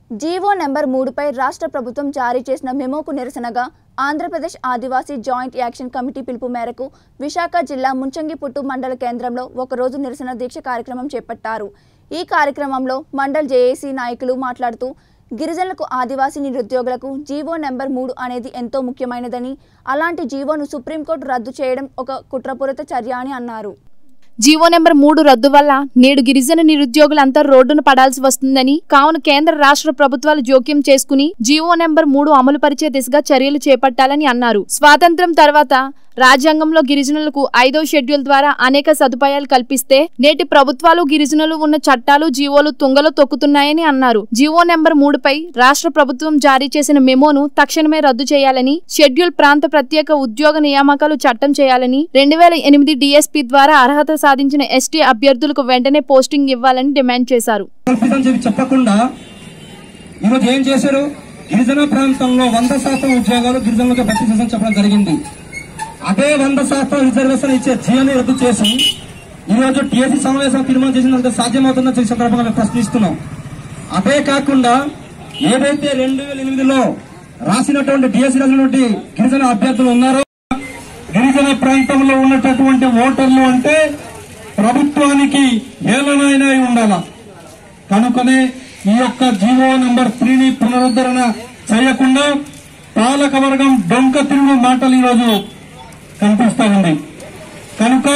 GO number మూడుపై రాష్ట్ర ప్రభుత్వం జారీ చేసిన మెమోకు నిరసనగా ఆంధ్రప్రదేశ్ ఆదివాసీ జాయింట్ యాక్షన్ కమిటీ పిలుపు మేరకు విశాఖ జిల్లా ముంచంగిపుట్టు మండల కేంద్రంలో ఒకరోజు నిరసన దీక్ష కార్యక్రమం చేపట్టారు ఈ కార్యక్రమంలో మండల్ జేఏసీ నాయకులు మాట్లాడుతూ గిరిజనులకు ఆదివాసీ నిరుద్యోగులకు జీవో నెంబర్ మూడు అనేది ఎంతో ముఖ్యమైనదని అలాంటి జీవోను సుప్రీంకోర్టు రద్దు చేయడం ఒక కుట్రపూరిత చర్య అని అన్నారు జీవో నెంబర్ మూడు రద్దు వల్ల నేడు గిరిజన నిరుద్యోగులంతా రోడ్డున పడాల్సి వస్తుందని కావున కేంద్ర రాష్ట్ర ప్రభుత్వాలు జోక్యం చేసుకుని జీవో నెంబర్ మూడు అమలు పరిచే దిశగా చర్యలు చేపట్టాలని అన్నారు స్వాతంత్ర్యం తర్వాత రాజ్యాంగంలో గిరిజనులకు ఐదో షెడ్యూల్ ద్వారా అనేక సదుపాయాలు కల్పిస్తే నేటి ప్రభుత్వాలు గిరిజనులు ఉన్న చట్టాలు జీవోలు తుంగలో తొక్కుతున్నాయని అన్నారు జీవో నెంబర్ మూడుపై రాష్ట్ర ప్రభుత్వం జారీ చేసిన మెమోను తక్షణమే రద్దు చేయాలని షెడ్యూల్ ప్రాంత ప్రత్యేక ఉద్యోగ నియామకాలు చట్టం చేయాలని రెండు వేల ఎనిమిది డిఎస్పీ ద్వారా అర్హత సాధించిన ఎస్టీ అభ్యర్థులకు వెంటనే పోస్టింగ్ ఇవ్వాలని డిమాండ్ చేశారు కల్పితం చెప్పి చెప్పకుండా ఈరోజు ఏం చేశారు గిరిజన ప్రాంతంలో వంద శాతం ఉద్యోగాలు గిరిజనులకు భర్తీ చేసని చెప్పడం జరిగింది అదే వంద శాతం రిజర్వేషన్ ఇచ్చే జియోని రద్దు చేసి ఈ రోజు టీఎస్సీ సమావేశం తీర్మానం చేసినంత సాధ్యమవుతుందో ఈ సందర్భంగా మేము ప్రశ్నిస్తున్నాం అదే కాకుండా ఏదైతే రెండు వేల ఎనిమిదిలో రాసినటువంటి టీఎస్సీ రాసినటువంటి గిరిజన అభ్యర్థులు ఉన్నారో గిరిజన ప్రాంతంలో ఉన్నటువంటి ఓటర్లు అంటే ప్రభుత్వానికి హేళనైన అయి ఉండాల కనుకనే ఈ యొక్క జీవో నంబర్ త్రీని పునరుద్ధరణ చేయకుండా పాలక వర్గం డొంక తిరుగు మాటలు ఈరోజు కనిపిస్తా ఉంది కనుక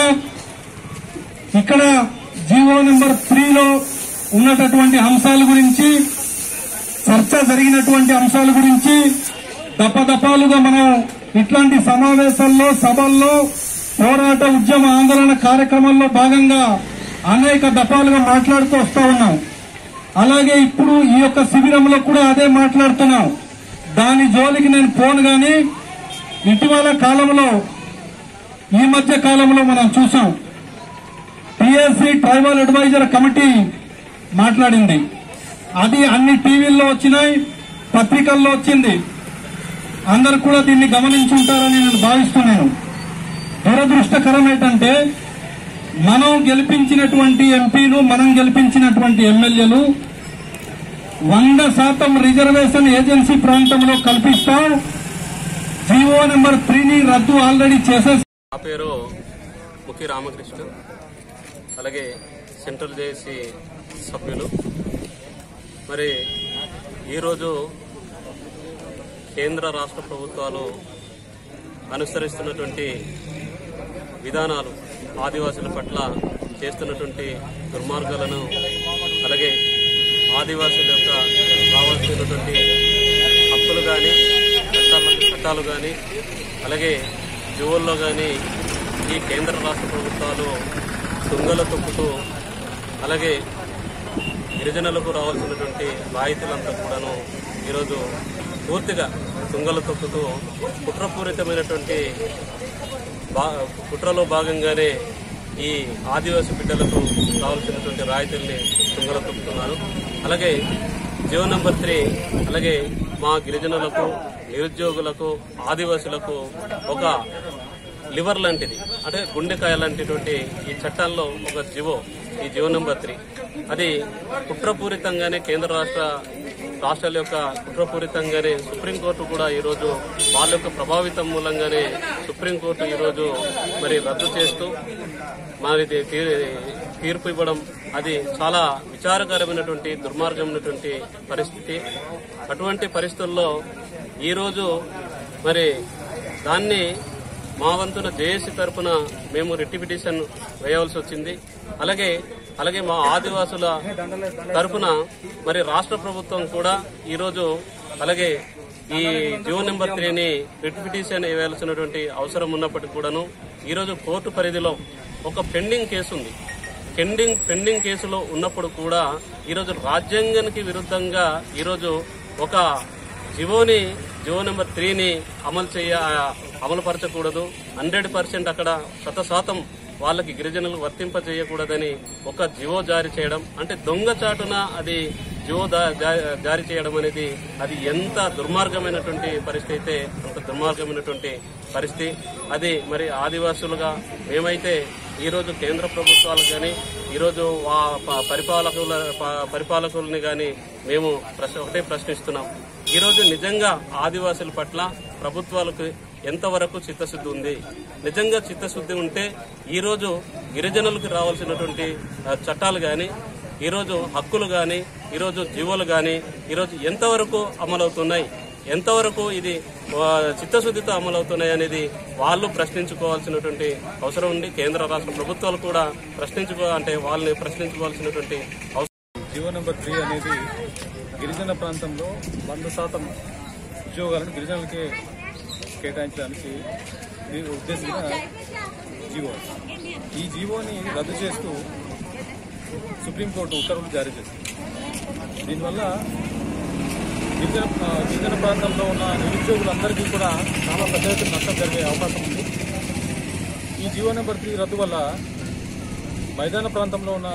ఇక్కడ జీవో నెంబర్ త్రీలో ఉన్నటువంటి అంశాల గురించి చర్చ జరిగినటువంటి అంశాల గురించి దపదపాలుగా మనం ఇట్లాంటి సమావేశాల్లో సభల్లో పోరాట ఉద్యమ ఆందోళన కార్యక్రమాల్లో భాగంగా అనేక దఫాలుగా మాట్లాడుతూ వస్తా ఉన్నాం అలాగే ఇప్పుడు ఈ యొక్క శిబిరంలో కూడా అదే మాట్లాడుతున్నాం దాని జోలికి నేను పోను గాని ఇటీవల కాలంలో ఈ మధ్య కాలంలో మనం చూసాం టిఎస్సి ట్రైబల్ అడ్వైజర్ కమిటీ మాట్లాడింది అది అన్ని టీవీల్లో వచ్చినాయి పత్రికల్లో వచ్చింది అందరు కూడా దీన్ని గమనించుంటారని నేను భావిస్తున్నాను దురదృష్టకరం ఏంటంటే మనం గెలిపించినటువంటి ఎంపీలు మనం గెలిపించినటువంటి ఎమ్మెల్యేలు వంద శాతం రిజర్వేషన్ ఏజెన్సీ ప్రాంతంలో కల్పిస్తాం జీవో నెంబర్ త్రీని రద్దు ఆల్రెడీ చేసేసి నా పేరు ముఖి రామకృష్ణ అలాగే సెంట్రల్ జేఏసీ సభ్యులు మరి ఈరోజు కేంద్ర రాష్ట్ర ప్రభుత్వాలు అనుసరిస్తున్నటువంటి విధానాలు ఆదివాసుల పట్ల చేస్తున్నటువంటి దుర్మార్గాలను అలాగే ఆదివాసుల యొక్క రావాల్సినటువంటి హక్కులు కానీ చట్టాలు చట్టాలు కానీ అలాగే జువల్లో కానీ ఈ కేంద్ర రాష్ట్ర ప్రభుత్వాలు తుంగల తొక్కుతూ అలాగే గిరిజనులకు రావాల్సినటువంటి రాయితీలంతా కూడాను ఈరోజు పూర్తిగా తుంగలు తొక్కుతూ కుట్రపూరితమైనటువంటి బా కుట్రలో భాగంగానే ఈ ఆదివాసీ బిడ్డలకు రావాల్సినటువంటి రాయితీల్ని తుంగలు తొక్కుతున్నారు అలాగే జియో నంబర్ త్రీ అలాగే మా గిరిజనులకు నిరుద్యోగులకు ఆదివాసులకు ఒక లివర్ లాంటిది అంటే గుండెకాయ లాంటిటువంటి ఈ చట్టాల్లో ఒక జివో ఈ జివో నెంబర్ త్రీ అది కుట్రపూరితంగానే కేంద్ర రాష్ట్ర రాష్ట్రాల యొక్క కుట్రపూరితంగానే సుప్రీంకోర్టు కూడా ఈరోజు వాళ్ళ యొక్క ప్రభావితం మూలంగానే సుప్రీంకోర్టు ఈరోజు మరి రద్దు చేస్తూ మరి ఇది తీ- తీర్పు ఇవ్వడం అది చాలా విచారకరమైనటువంటి దుర్మార్గమైనటువంటి పరిస్థితి అటువంటి పరిస్థితుల్లో ఈరోజు మరి దాన్ని మా వంతున జేఏసీ తరపున మేము రిట్ పిటిషన్ వేయవలసి వచ్చింది అలాగే అలాగే మా ఆదివాసుల తరపున మరి రాష్ట్ర ప్రభుత్వం కూడా ఈరోజు అలాగే ఈ జియో నెంబర్ త్రీని రిట్ పిటిషన్ వేయాల్సినటువంటి అవసరం ఉన్నప్పటికీ కూడాను ఈరోజు కోర్టు పరిధిలో ఒక పెండింగ్ కేసు ఉంది పెండింగ్ పెండింగ్ కేసులో ఉన్నప్పుడు కూడా ఈరోజు రాజ్యాంగానికి విరుద్ధంగా ఈరోజు ఒక జివోని జివో నెంబర్ త్రీని అమలు చేయ అమలు పరచకూడదు హండ్రెడ్ పర్సెంట్ అక్కడ శత శాతం వాళ్ళకి గిరిజనులు వర్తింప చేయకూడదని ఒక జివో జారీ చేయడం అంటే దొంగచాటున అది జివో దా- జా- జారీ చేయడం అనేది అది ఎంత దుర్మార్గమైనటువంటి పరిస్థితి అయితే అంత దుర్మార్గమైనటువంటి పరిస్థితి అది మరి ఆదివాసులుగా మేమైతే ఈరోజు కేంద్ర ప్రభుత్వాలు కానీ ఈరోజు వా ప- పరిపాలకుల ప- పరిపాలకుల్ని కానీ మేము ప్రశ్న ఒకటే ప్రశ్నిస్తున్నాం ఈరోజు నిజంగా ఆదివాసుల పట్ల ప్రభుత్వాలకు ఎంతవరకు చిత్తశుద్ధి ఉంది నిజంగా చిత్తశుద్ధి ఉంటే ఈరోజు గిరిజనులకు రావాల్సినటువంటి ఆ, చట్టాలు కానీ ఈరోజు హక్కులు కానీ ఈరోజు జీవోలు కానీ ఈరోజు ఎంతవరకు అమలవుతున్నాయి ఎంతవరకు ఇది ఆ, చిత్తశుద్ధితో అమలవుతున్నాయి అనేది వాళ్ళు ప్రశ్నించుకోవాల్సినటువంటి అవసరం ఉంది కేంద్ర రాష్ట్ర ప్రభుత్వాలు కూడా ప్రశ్నించుకో అంటే వాళ్ళని ప్రశ్నించుకోవాల్సినటువంటి అవసరం జీవో నెంబర్ త్రీ అనేది గిరిజన ప్రాంతంలో వంద శాతం ఉద్యోగాలను గిరిజనులకే కేటాయించడానికి ఇది ఉద్దేశించిన జీవో ఈ జీవోని రద్దు చేస్తూ సుప్రీంకోర్టు ఉత్తర్వులు జారీ చేసింది దీనివల్ల గిరిజన ఆ, గిరిజన ప్రాంతంలో ఉన్న నిరుద్యోగులందరికీ కూడా చాలా పెద్ద ఎత్తున నష్టం జరిగే అవకాశం ఉంది ఈ జీవో నెంబర్ త్రీ రద్దు వల్ల మైదాన ప్రాంతంలో ఉన్న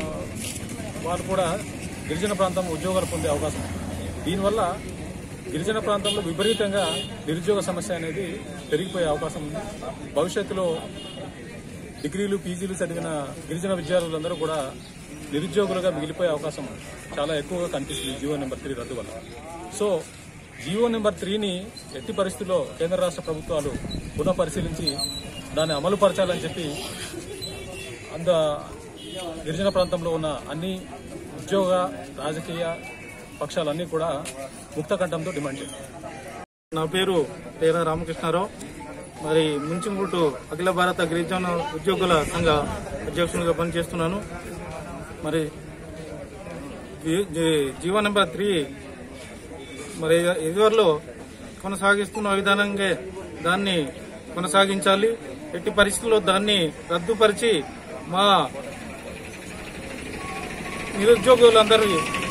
వారు కూడా గిరిజన ప్రాంతం ఉద్యోగాలు పొందే అవకాశం ఉంది దీనివల్ల గిరిజన ప్రాంతంలో విపరీతంగా నిరుద్యోగ సమస్య అనేది పెరిగిపోయే అవకాశం ఉంది భవిష్యత్తులో డిగ్రీలు పీజీలు చదివిన గిరిజన విద్యార్థులందరూ కూడా నిరుద్యోగులుగా మిగిలిపోయే అవకాశం చాలా ఎక్కువగా కనిపిస్తుంది జీవో నెంబర్ త్రీ రద్దు వల్ల సో జీవో నెంబర్ త్రీని ఎట్టి పరిస్థితుల్లో కేంద్ర రాష్ట్ర ప్రభుత్వాలు పునః పరిశీలించి దాన్ని అమలు పరచాలని చెప్పి అంద గిరిజన ప్రాంతంలో ఉన్న అన్ని ఉద్యోగ రాజకీయ పక్షాలన్నీ కూడా ముక్తకంఠంతో డిమాండ్ చేశారు నా పేరు తేరా రామకృష్ణారావు మరి ముంచింగుట్టు అఖిల భారత గిరిజన ఉద్యోగుల సంఘ అధ్యక్షునిగా పనిచేస్తున్నాను మరి G- G- G O number three మరి ఇదివరలో కొనసాగిస్తున్న విధానంగా దాన్ని కొనసాగించాలి ఎట్టి పరిస్థితుల్లో దాన్ని రద్దుపరిచి మా నిరుద్యోగులందరి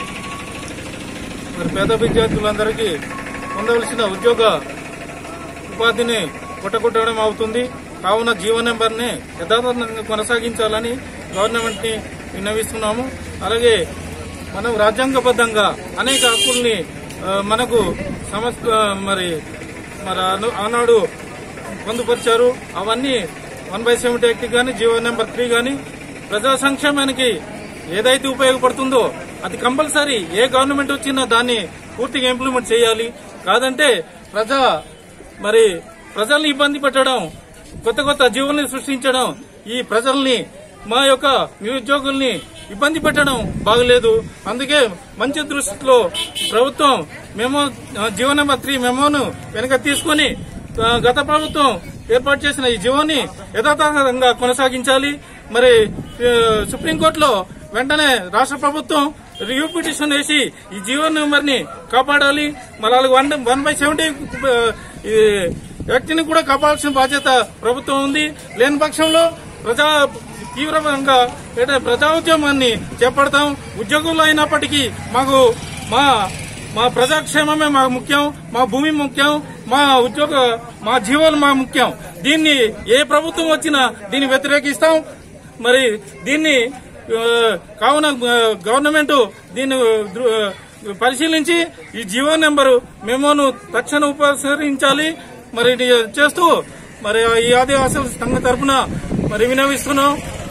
మరి పేద విద్యార్థులందరికీ పొందవలసిన ఉద్యోగ ఉపాధిని కొట్టగొట్టడం అవుతుంది కావున జీవో నెంబర్ని యథాతథంగా కొనసాగించాలని గవర్నమెంట్ ని విన్నవిస్తున్నాము అలాగే మనం రాజ్యాంగబద్ధంగా అనేక హక్కుల్ని ఆ, మనకు సమస్త మరి మరి అను- ఆనాడు పొందుపరిచారు అవన్నీ వన్ బై సెవెంటీ యాక్ట్ కానీ జీవో నెంబర్ త్రీ కానీ ప్రజా సంక్షేమానికి ఏదైతే ఉపయోగపడుతుందో అది కంపల్సరీ ఏ గవర్నమెంట్ వచ్చినా దాన్ని పూర్తిగా ఇంప్లిమెంట్ చేయాలి కాదంటే ప్రజా మరి ప్రజల్ని ఇబ్బంది పెట్టడం కొత్త కొత్త జీవుల్ని సృష్టించడం ఈ ప్రజల్ని మా యొక్క నిరుద్యోగుల్ని ఇబ్బంది పెట్టడం బాగలేదు అందుకే మంచి దృష్టిలో ప్రభుత్వం మెమో ఆ, జీవో నెంబర్ త్రీ మెమోను వెనక తీసుకుని ఆ, గత ప్రభుత్వం ఏర్పాటు చేసిన ఈ జీవోని యథాతథంగా కొనసాగించాలి మరి ఆ, సుప్రీంకోర్టులో వెంటనే రాష్ట్ర ప్రభుత్వం రివ్యూ పిటిషన్ వేసి ఈ జీవో నెంబర్ ని కాపాడాలి మరి వన్ వన్ బై సెవెంటీ వ్యక్తిని కూడా కాపాడాల్సిన బాధ్యత ప్రభుత్వం ఉంది లేని పక్షంలో ప్రజా తీవ్రంగా ఏదైతే ప్రజా ఉద్యమాన్ని చేపడతాం ఉద్యోగులు అయినప్పటికీ మాకు మా మా ప్రజాక్షేమమే మాకు ముఖ్యం మా భూమి ముఖ్యం మా ఉద్యోగ మా జీవనం మా ముఖ్యం దీన్ని ఏ ప్రభుత్వం వచ్చినా దీన్ని వ్యతిరేకిస్తాం మరి దీన్ని ఆ, కావున ఆ, గవర్నమెంట్ దీన్ని దృ- ఆ, పరిశీలించి ఈ జీవో నెంబరు మెమోను తక్షణ ఉపసంహరించాలి మరి ఇది చేస్తూ మరి ఈ ఆదివాసుల సంఘ తరపున మరి వినవిస్తున్నాం